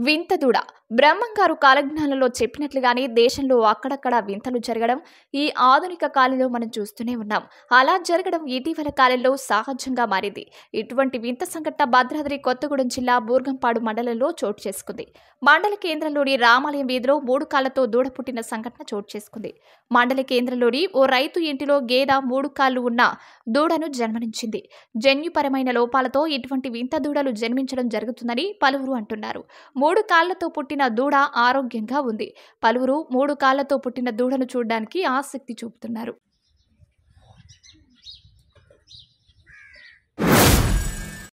వింత దూడ బ్రహ్మంగారు కాలజ్ఞానంలో చెప్పినట్లుగానే దేశంలో అక్కడక్కడ వింతలు జరగడం ఈ ఆధునిక కాలంలో మనం చూస్తూనే ఉన్నాం అలా జరగడం ఇటీవల కాలంలో సహజంగా మారింది ఇటువంటి వింత సంఘటన భద్రాద్రి కొత్తగూడెం జిల్లా బూర్గంపాడు మండలంలో చోటు చేసుకుంది మండల కేంద్రంలోని రామాలయం వీధిలో మూడు కాళ్లతో దూడ పుట్టిన సంఘటన చోటు చేసుకుంది మండల కేంద్రంలోని ఓ రైతు ఇంటిలో గేద మూడు కాళ్లు ఉన్న దూడను జన్మనించింది జన్యుపరమైన లోపాలతో ఇటువంటి వింత దూడలు జన్మించడం జరుగుతుందని పలువురు అంటున్నారు మూడు కాళ్లతో పుట్టిన దూడ ఆరోగ్యంగా ఉంది పలువురు మూడు కాళ్లతో పుట్టిన దూడను చూడడానికి ఆసక్తి చూపుతున్నారు